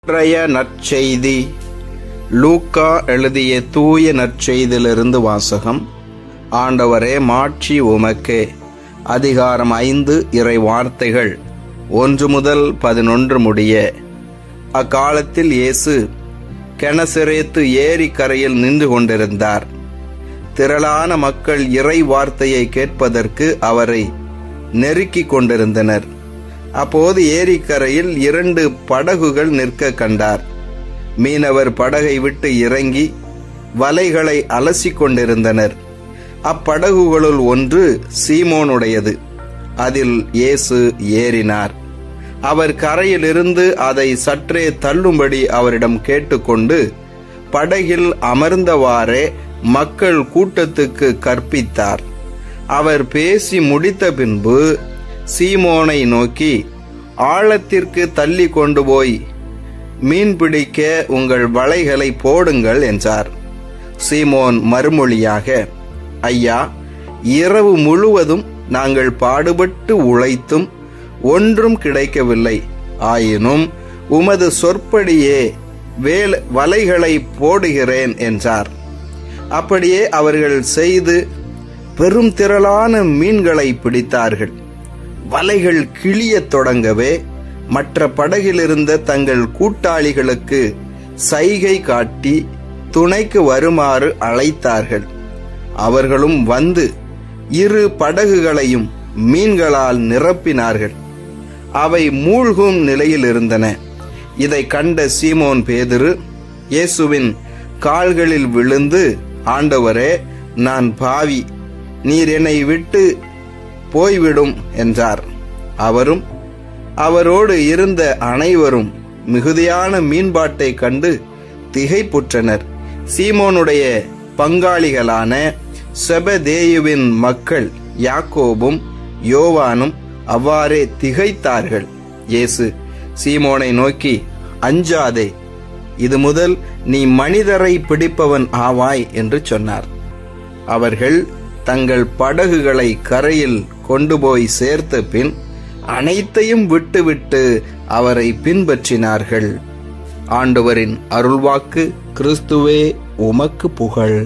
இன்றைய நற்செய்தி லூக்கா எழுதிய தூய நற்செய்தியிலிருந்து வாசகம் ஆண்டவரே மாட்சி உமக்கே அதிகாரம் ஐந்து இறை வார்த்தைகள் ஒன்று முதல் பதினொன்று முடிய அக்காலத்தில் இயேசு கெனசரேத்து ஏரி கரையில் நின்று கொண்டிருந்தார் திரளான மக்கள் இறை வார்த்தையை கேட்பதற்கு அவரை நெருக்கிக் கொண்டிருந்தனர் அப்போது ஏரிக்கரையில் இரண்டு படகுகள் நிற்க கண்டார் மீனவர் படகை விட்டு இறங்கி வலைகளை அலசிக் கொண்டிருந்தனர் அப்படகுகளுள் ஒன்று சீமோனுடையது அதில் இயேசு ஏறினார் அவர் கரையிலிருந்து அதை சற்றே தள்ளும்படி அவரிடம் கேட்டுக்கொண்டு படகில் அமர்ந்தவாறே மக்கள் கூட்டத்துக்கு கற்பித்தார் அவர் பேசி முடித்த பின்பு சீமோனை நோக்கி ஆழத்திற்கு தள்ளி கொண்டு போய் மீன் பிடிக்க உங்கள் வலைகளை போடுங்கள் என்றார் சீமோன் மறுமொழியாக ஐயா இரவு முழுவதும் நாங்கள் பாடுபட்டு உழைத்தும் ஒன்றும் கிடைக்கவில்லை ஆயினும் உமது சொற்படியே வேல் வலைகளை போடுகிறேன் என்றார் அப்படியே அவர்கள் செய்து பெரும் திரளான மீன்களை பிடித்தார்கள் வலைகள் கிளியத் தொடங்கவே மற்ற படகிலிருந்த தங்கள் கூட்டாளிகளுக்கு சைகை காட்டி துணைக்கு வருமாறு அழைத்தார்கள் அவர்களும் வந்து இரு படகுகளையும் மீன்களால் நிரப்பினார்கள் அவை மூழ்கும் நிலையில் இருந்தன இதை கண்ட சீமோன் பேதுரு இயேசுவின் கால்களில் விழுந்து ஆண்டவரே நான் பாவி நீர் என்னை விட்டு போய்விடும் என்றார் அவரும் அவரோடு இருந்த அனைவரும் மிகுதியான மீன்பாட்டை கண்டு திகைப்புற்றனர் சீமோனுடைய பங்காளிகளான செபதேயுவின் மக்கள் யாக்கோபும் யோவானும் அவ்வாறே திகைத்தார்கள் இயேசு சீமோனை நோக்கி அஞ்சாதே இது முதல் நீ மனிதரை பிடிப்பவன் ஆவாய் என்று சொன்னார் அவர்கள் தங்கள் படகுகளை கரையில் கொண்டு போய் சேர்த்த பின் அனைத்தையும் விட்டுவிட்டு அவரை பின்பற்றினார்கள் ஆண்டவரின் அருள்வாக்கு கிறிஸ்துவே உமக்கு புகழ்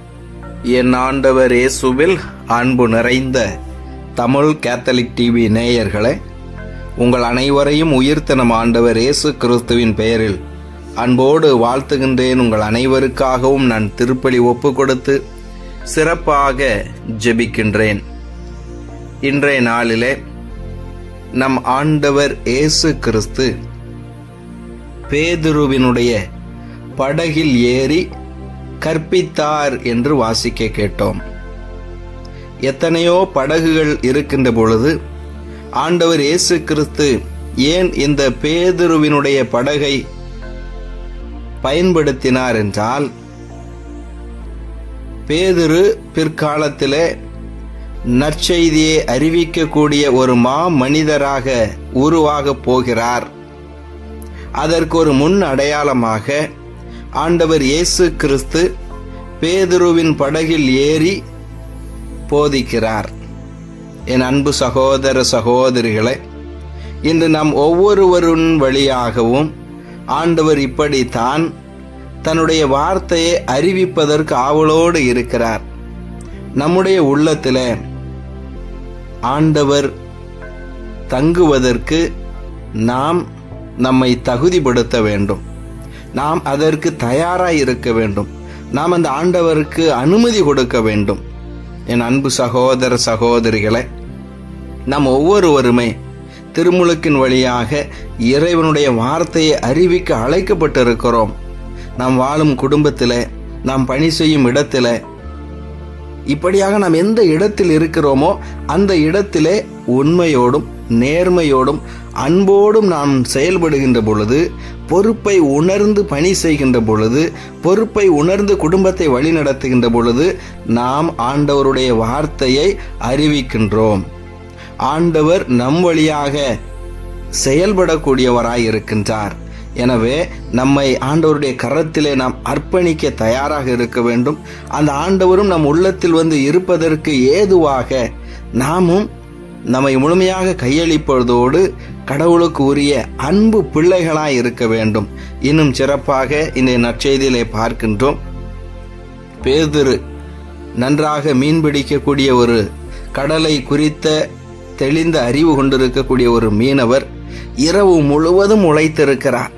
என் ஆண்டவர் இயேசுவில் அன்பு நிறைந்த தமிழ் கேத்தலிக் டிவி நேயர்களே உங்கள் அனைவரையும் உயிர்த்தனம் ஆண்டவர் இயேசு கிறிஸ்துவின் பெயரில் அன்போடு வாழ்த்துகின்றேன் உங்கள் அனைவருக்காகவும் நான் திருப்பலி ஒப்பு கொடுத்து சிறப்பாக ஜெபிக்கின்றேன் இன்றைய நாளிலே நம் ஆண்டவர் இயேசு கிறிஸ்து பேதுருவினுடைய படகில் ஏறி கற்பித்தார் என்று வாசிக்க கேட்டோம் எத்தனையோ படகுகள் இருக்கின்ற பொழுது ஆண்டவர் இயேசு கிறிஸ்து ஏன் இந்த பேதுருவினுடைய படகை பயன்படுத்தினார் என்றால் பேதுரு பிற்காலத்திலே நற்செய்தியை அறிவிக்கக்கூடிய ஒரு மா மனிதராக உருவாக போகிறார் அதற்கு ஒரு முன் அடையாளமாக ஆண்டவர் இயேசு கிறிஸ்து பேதுருவின் படகில் ஏறி போதிக்கிறார் என் அன்பு சகோதர சகோதரிகளை இன்று நாம் ஒவ்வொருவரின் வழியாகவும் ஆண்டவர் இப்படித்தான் தன்னுடைய வார்த்தையை அறிவிப்பதற்கு ஆவலோடு இருக்கிறார் நம்முடைய உள்ளத்தில் ஆண்டவர் தங்குவதற்கு நாம் நம்மை தகுதிப்படுத்த வேண்டும் நாம் அதற்கு தயாராய் இருக்க வேண்டும் நாம் அந்த ஆண்டவருக்கு அனுமதி கொடுக்க வேண்டும் என் அன்பு சகோதர சகோதரிகளை நாம் ஒவ்வொருவருமே திருமுழுக்கின் வழியாக இறைவனுடைய வார்த்தையை அறிவிக்க அழைக்கப்பட்டிருக்கிறோம் நாம் வாழும் குடும்பத்தில் நாம் பணி செய்யும் இடத்துல இப்படியாக நாம் எந்த இடத்தில் இருக்கிறோமோ அந்த இடத்திலே உண்மையோடும் நேர்மையோடும் அன்போடும் நாம் செயல்படுகின்ற பொழுது பொறுப்பை உணர்ந்து பணி செய்கின்ற பொழுது பொறுப்பை உணர்ந்து குடும்பத்தை வழிநடத்துகின்ற பொழுது நாம் ஆண்டவருடைய வார்த்தையை அறிவிக்கின்றோம் ஆண்டவர் நம் வழியாக செயல்படக்கூடியவராய் இருக்கின்றார் எனவே நம்மை ஆண்டவருடைய கரத்திலே நாம் அர்ப்பணிக்க தயாராக இருக்க வேண்டும் அந்த ஆண்டவரும் நம் உள்ளத்தில் வந்து இருப்பதற்கு ஏதுவாக நாமும் நம்மை முழுமையாக கையளிப்பதோடு கடவுளுக்கு உரிய அன்பு பிள்ளைகளாய் இருக்க வேண்டும் இன்னும் சிறப்பாக இந்த நற்செய்தியிலே பார்க்கின்றோம் பேதுரு நன்றாக மீன் பிடிக்கக்கூடிய ஒரு கடலை குறித்த தெளிந்த அறிவு கொண்டிருக்கக்கூடிய ஒரு மீனவர் இரவு முழுவதும் உழைத்திருக்கிறார்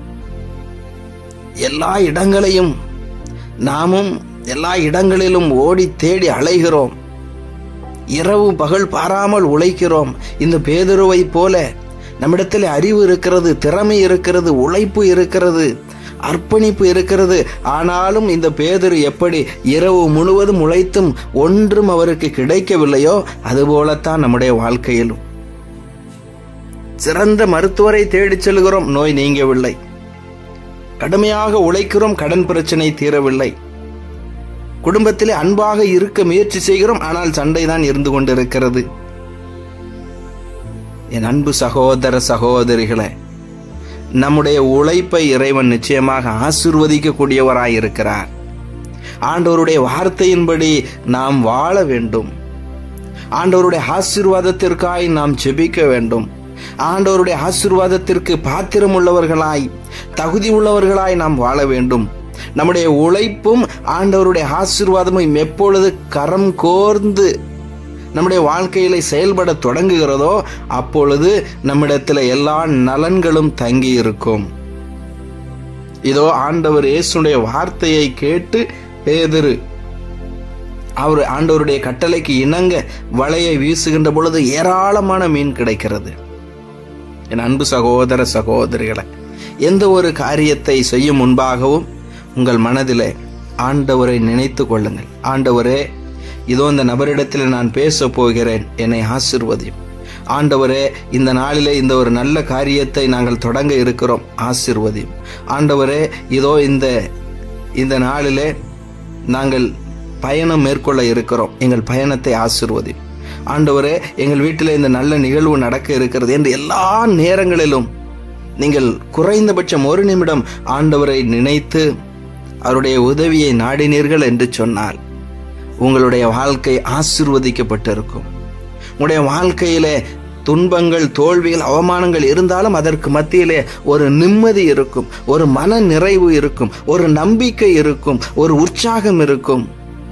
எல்லா இடங்களையும் நாமும் எல்லா இடங்களிலும் ஓடி தேடி அலைகிறோம் இரவு பகல் பாராமல் உழைக்கிறோம் இந்த பேதுருவை போல நம்மிடத்தில் அறிவு இருக்கிறது திறமை இருக்கிறது உழைப்பு இருக்கிறது அர்ப்பணிப்பு இருக்கிறது ஆனாலும் இந்த பேதர் எப்படி இரவு முழுவதும் உழைத்தும் ஒன்றும் அவருக்கு கிடைக்கவில்லையோ அதுபோலத்தான் நம்முடைய வாழ்க்கையிலும் சிறந்த மருத்துவரை தேடிச் செல்கிறோம் நோய் நீங்கவில்லை கடுமையாக உழைக்கிறோம் கடன் பிரச்சனை தீரவில்லை குடும்பத்திலே அன்பாக இருக்க முயற்சி செய்கிறோம் ஆனால் சண்டை தான் இருந்து கொண்டிருக்கிறது என் அன்பு சகோதர சகோதரிகளே நம்முடைய உழைப்பை இறைவன் நிச்சயமாக ஆசிர்வதிக்கக்கூடியவராய் இருக்கிறார் ஆண்டவருடைய வார்த்தையின்படி நாம் வாழ வேண்டும் ஆண்டவருடைய ஆசீர்வாதத்திற்காய் நாம் ஜெபிக்க வேண்டும் ஆண்டவருடைய ஆசீர்வாதத்திற்கு பாத்திரம் உள்ளவர்களாய் தகுதி உள்ளவர்களாய் நாம் வாழ வேண்டும் நம்முடைய உழைப்பும் ஆண்டவருடைய ஆசீர்வாதமும் எப்பொழுது கரம் கோர்ந்து நம்முடைய வாழ்க்கையில செயல்பட தொடங்குகிறதோ அப்பொழுது நம்மிடத்தில் எல்லா நலன்களும் தங்கி இருக்கும் இதோ ஆண்டவர் இயேசுடைய வார்த்தையை கேட்டு பேதரு அவர் ஆண்டவருடைய கட்டளைக்கு இணங்க வலையை வீசுகின்ற பொழுது ஏராளமான மீன் கிடைக்கிறது என் அன்பு சகோதர சகோதரிகளை எந்த ஒரு காரியத்தை செய்யும் முன்பாகவும் உங்கள் மனதிலே ஆண்டவரை நினைத்து கொள்ளுங்கள் ஆண்டவரே இதோ இந்த நபரிடத்தில் நான் பேச போகிறேன் என்னை ஆசிர்வதியும் ஆண்டவரே இந்த நாளிலே இந்த ஒரு நல்ல காரியத்தை நாங்கள் தொடங்க இருக்கிறோம் ஆசிர்வதியும் ஆண்டவரே இதோ இந்த இந்த நாளிலே நாங்கள் பயணம் மேற்கொள்ள இருக்கிறோம் எங்கள் பயணத்தை ஆசிர்வதியும் ஆண்டவரே எங்கள் வீட்டில் இந்த நல்ல நிகழ்வு நடக்க இருக்கிறது என்று எல்லா நேரங்களிலும் நீங்கள் குறைந்தபட்சம் ஒரு நிமிடம் ஆண்டவரை நினைத்து அவருடைய உதவியை நாடினீர்கள் என்று சொன்னால் உங்களுடைய வாழ்க்கை ஆசிர்வதிக்கப்பட்டிருக்கும் உங்களுடைய வாழ்க்கையிலே துன்பங்கள் தோல்விகள் அவமானங்கள் இருந்தாலும் அதற்கு மத்தியிலே ஒரு நிம்மதி இருக்கும் ஒரு மன நிறைவு இருக்கும் ஒரு நம்பிக்கை இருக்கும் ஒரு உற்சாகம் இருக்கும்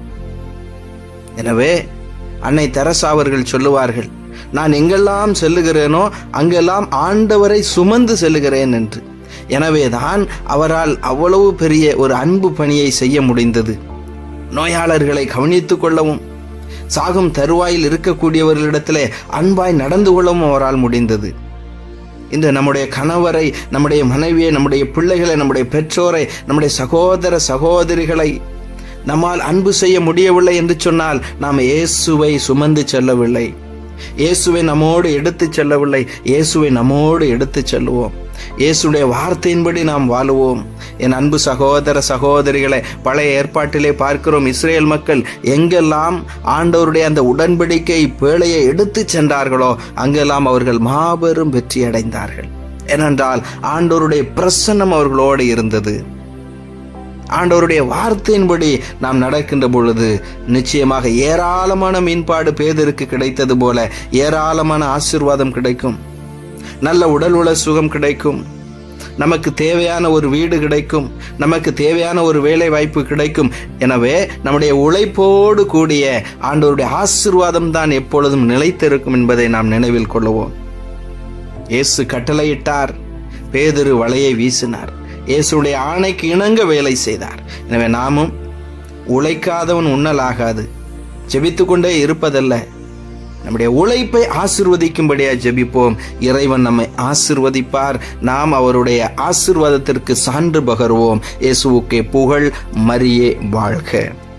எனவே அன்னை தெரசா அவர்கள் சொல்லுவார்கள் நான் எங்கெல்லாம் செல்லுகிறேனோ அங்கெல்லாம் ஆண்டவரை சுமந்து செல்லுகிறேன் என்று எனவேதான் அவரால் அவ்வளவு பெரிய ஒரு அன்பு பணியை செய்ய முடிந்தது நோயாளர்களை கவனித்துக் கொள்ளவும் சாகும் தருவாயில் இருக்கக்கூடியவர்களிடத்திலே அன்பாய் நடந்து கொள்ளவும் அவரால் முடிந்தது இன்று நம்முடைய கணவரை நம்முடைய மனைவியை நம்முடைய பிள்ளைகளை நம்முடைய பெற்றோரை நம்முடைய சகோதர சகோதரிகளை நம்மால் அன்பு செய்ய முடியவில்லை என்று சொன்னால் நாம் இயேசுவை சுமந்து செல்லவில்லை இயேசுவை நம்மோடு எடுத்துச் செல்லவில்லை இயேசுவை நம்மோடு எடுத்துச் செல்லுவோம் இயேசுடைய வார்த்தையின்படி நாம் வாழுவோம் என் அன்பு சகோதர சகோதரிகளை பழைய ஏற்பாட்டிலே பார்க்கிறோம் இஸ்ரேல் மக்கள் எங்கெல்லாம் ஆண்டவருடைய அந்த உடன்படிக்கை பேழையை எடுத்துச் சென்றார்களோ அங்கெல்லாம் அவர்கள் மாபெரும் வெற்றி அடைந்தார்கள் ஏனென்றால் ஆண்டவருடைய பிரசன்னம் அவர்களோடு இருந்தது ஆண்டவருடைய வார்த்தையின்படி நாம் நடக்கின்ற பொழுது நிச்சயமாக ஏராளமான மீன்பாடு பேதருக்கு கிடைத்தது போல ஏராளமான ஆசிர்வாதம் கிடைக்கும் நல்ல உடல் உள்ள சுகம் கிடைக்கும் நமக்கு தேவையான ஒரு வீடு கிடைக்கும் நமக்கு தேவையான ஒரு வேலை வாய்ப்பு கிடைக்கும் எனவே நம்முடைய உழைப்போடு கூடிய ஆண்டவருடைய ஆசிர்வாதம் தான் எப்பொழுதும் நிலைத்திருக்கும் என்பதை நாம் நினைவில் கொள்ளுவோம் இயேசு கட்டளையிட்டார் பேதிரு வலையை வீசினார் இயேசுடைய ஆணைக்கு இணங்க வேலை செய்தார் எனவே நாமும் உழைக்காதவன் உண்ணலாகாது ஜெபித்துக் கொண்டே இருப்பதல்ல நம்முடைய உழைப்பை ஆசிர்வதிக்கும்படியா ஜெபிப்போம் இறைவன் நம்மை ஆசிர்வதிப்பார் நாம் அவருடைய ஆசிர்வாதத்திற்கு சான்று பகர்வோம் இயேசுவுக்கே புகழ் மரியே வாழ்க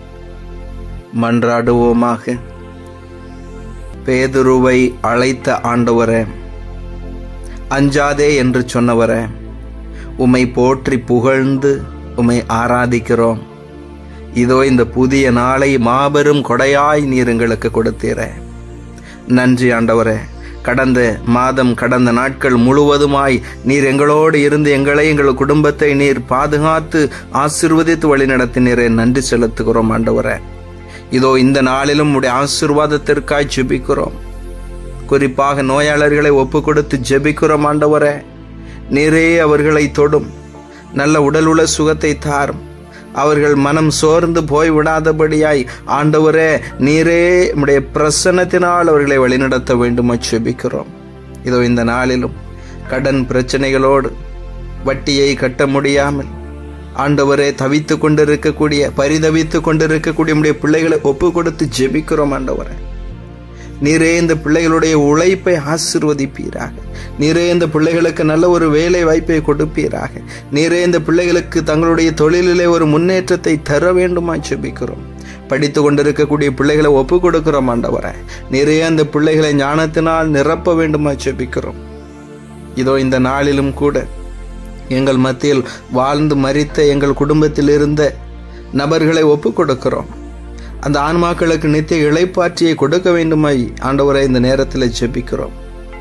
மன்றாடுவோமாக பேதுருவை அழைத்த ஆண்டவரே அஞ்சாதே என்று சொன்னவரே உம்மை போற்றி புகழ்ந்து உம்மை ஆராதிக்கிறோம் இதோ இந்த புதிய நாளை மாபெரும் கொடையாய் நீர் எங்களுக்கு கொடுத்தீர நன்றி ஆண்டவரே கடந்த மாதம் கடந்த நாட்கள் முழுவதுமாய் நீர் எங்களோடு இருந்து எங்களை எங்கள் குடும்பத்தை நீர் பாதுகாத்து ஆசிர்வதித்து வழிநடத்தினரே நன்றி செலுத்துகிறோம் ஆண்டவரே இதோ இந்த நாளிலும் உடைய ஆசிர்வாதத்திற்காய் ஜெபிக்கிறோம் குறிப்பாக நோயாளர்களை ஒப்பு கொடுத்து ஜெபிக்கிறோம் ஆண்டவரே நீரே அவர்களை தொடும் நல்ல உடலுள்ள சுகத்தை தாரும் அவர்கள் மனம் சோர்ந்து போய் விடாதபடியாய் ஆண்டவரே நீரே உடைய பிரசன்னத்தினால் அவர்களை வழிநடத்த வேண்டுமா செபிக்கிறோம் இதோ இந்த நாளிலும் கடன் பிரச்சனைகளோடு வட்டியை கட்ட முடியாமல் ஆண்டவரே தவித்து கொண்டிருக்கக்கூடிய பரிதவித்து கொண்டிருக்கக்கூடிய நம்முடைய பிள்ளைகளை ஒப்பு கொடுத்து ஜெபிக்கிறோம் ஆண்டவரே நீரே இந்த பிள்ளைகளுடைய உழைப்பை ஆசிர்வதிப்பீராக நீரே இந்த பிள்ளைகளுக்கு நல்ல ஒரு வேலை வாய்ப்பை கொடுப்பீராக நீரே இந்த பிள்ளைகளுக்கு தங்களுடைய தொழிலிலே ஒரு முன்னேற்றத்தை தர வேண்டுமா ஜெபிக்கிறோம் படித்து கொண்டிருக்கக்கூடிய பிள்ளைகளை ஒப்பு கொடுக்கிறோம் ஆண்டவரே நிறைய அந்த பிள்ளைகளை ஞானத்தினால் நிரப்ப வேண்டுமா ஜெபிக்கிறோம் இதோ இந்த நாளிலும் கூட எங்கள் மத்தியில் வாழ்ந்து மறித்த எங்கள் குடும்பத்தில் இருந்த நபர்களை ஒப்பு கொடுக்கிறோம் அந்த ஆன்மாக்களுக்கு நித்திய இழைப்பாற்றியை கொடுக்க வேண்டுமாய் ஆண்டவரை இந்த நேரத்தில் ஜெபிக்கிறோம்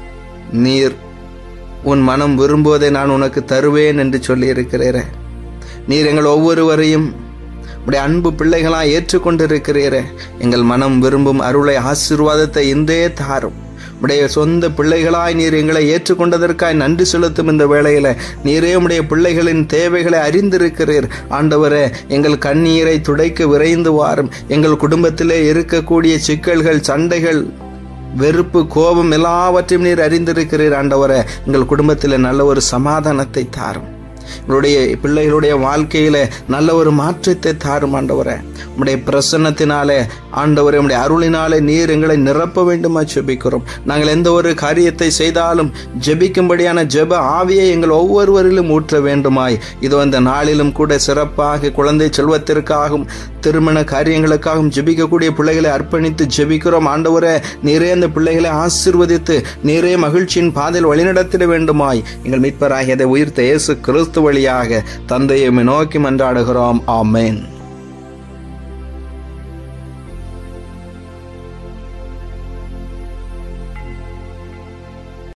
நீர் உன் மனம் விரும்புவதை நான் உனக்கு தருவேன் என்று சொல்லி இருக்கிறீரே நீர் எங்கள் ஒவ்வொருவரையும் உடைய அன்பு பிள்ளைகளா ஏற்றுக்கொண்டிருக்கிறீரே எங்கள் மனம் விரும்பும் அருளை ஆசீர்வாதத்தை இன்றே தாரும் உடைய சொந்த பிள்ளைகளாய் நீர் எங்களை ஏற்றுக்கொண்டதற்காய் நன்றி செலுத்தும் இந்த வேளையில நீரே உடைய பிள்ளைகளின் தேவைகளை அறிந்திருக்கிறீர் ஆண்டவரே எங்கள் கண்ணீரை துடைக்க விரைந்து வாரும் எங்கள் குடும்பத்திலே இருக்கக்கூடிய சிக்கல்கள் சண்டைகள் வெறுப்பு கோபம் எல்லாவற்றையும் நீர் அறிந்திருக்கிறீர் ஆண்டவரே எங்கள் குடும்பத்தில் நல்ல ஒரு சமாதானத்தை தாரும் எங்களுடைய பிள்ளைகளுடைய வாழ்க்கையில நல்ல ஒரு மாற்றத்தை தாரும் ஆண்டவரே உடைய பிரசன்னத்தினாலே ஆண்டவரே உடைய அருளினாலே நீர் எங்களை நிரப்ப வேண்டுமா ஜெபிக்கிறோம் நாங்கள் எந்த ஒரு காரியத்தை செய்தாலும் ஜெபிக்கும்படியான ஜெப ஆவியை எங்கள் ஒவ்வொருவரிலும் ஊற்ற வேண்டுமாய் இதோ இந்த நாளிலும் கூட சிறப்பாக குழந்தை செல்வத்திற்காகவும் திருமண காரியங்களுக்காகவும் ஜெபிக்கக்கூடிய பிள்ளைகளை அர்ப்பணித்து ஜெபிக்கிறோம் ஆண்டவரே நீரே அந்த பிள்ளைகளை ஆசிர்வதித்து நீரே மகிழ்ச்சியின் பாதையில் வழிநடத்திட வேண்டுமாய் எங்கள் மீட்பராகியதை உயிர்த்த இயேசு கிறிஸ்து வழியாக தந்தையை நோக்கி மன்றாடுகிறோம் ஆமேன்